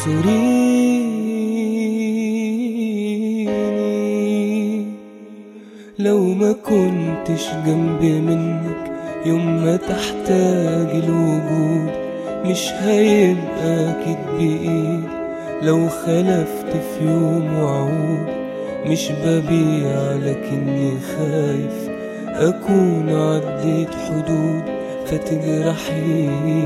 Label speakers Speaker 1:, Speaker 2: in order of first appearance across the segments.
Speaker 1: اعذريني لو ما كنتش جنبي منك يوم ما تحتاج الوجود مش هيبقى اكيد بايد لو خلفت في يوم وعود مش ببيع لكني خايف اكون عديت حدود فتجرحيني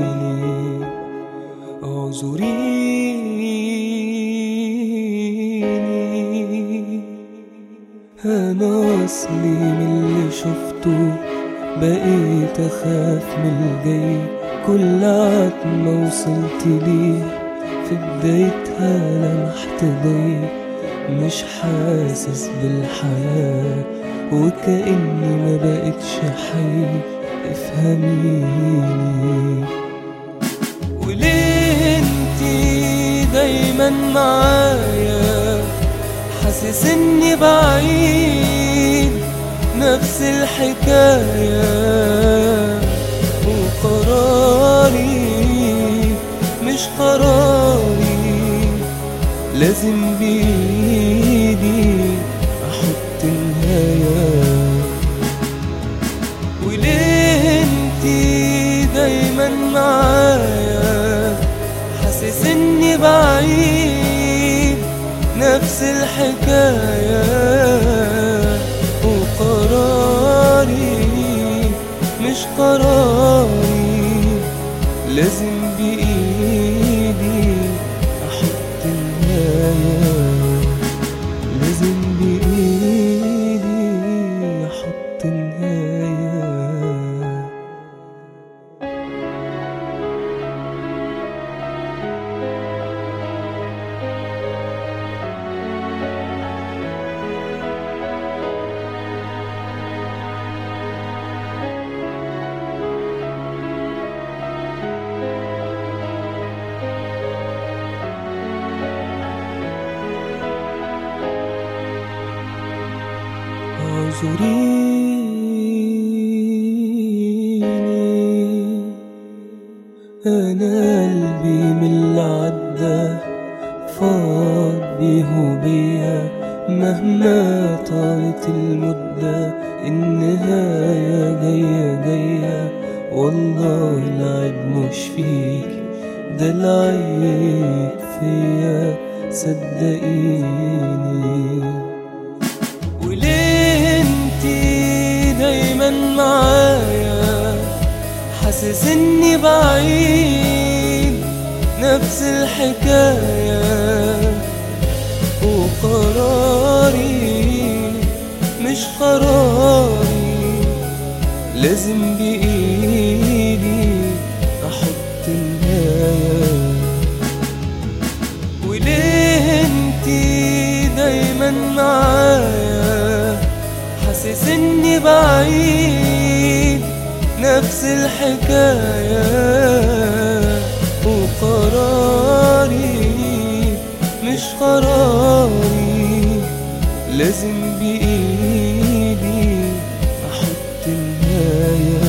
Speaker 1: اعذريني انا اصلي من اللي شفته بقيت اخاف من الجاي كل عتمة وصلت ليه في بدايتها لمحت ضيق مش حاسس بالحياة وكأني ما بقتش حي افهميني وليه انتي دايما معايا حاسس اني بعيد نفس الحكاية وقراري مش قراري لازم بإيدي أحط نهاية وليه انتي دايما معايا حاسس اني بعيد نفس الحكاية وقراري مش قراري لازم بإيدي أحط النهاية لازم بإيدي أحط النهاية اعذريني انا قلبي من اللي عدى فاض بيه وبيا مهما طالت المدة النهاية جاية جاية والله العيب مش فيك ده العيب فيا صدقيني وليه انتي دايما معايا حاسس اني بعيد نفس الحكاية وقراري مش قراري لازم بإيدي أحط النهاية وليه انتي دايما معايا حاسس اني بعيد نفس الحكاية وقراري مش قراري لازم بإيدي أحط النهاية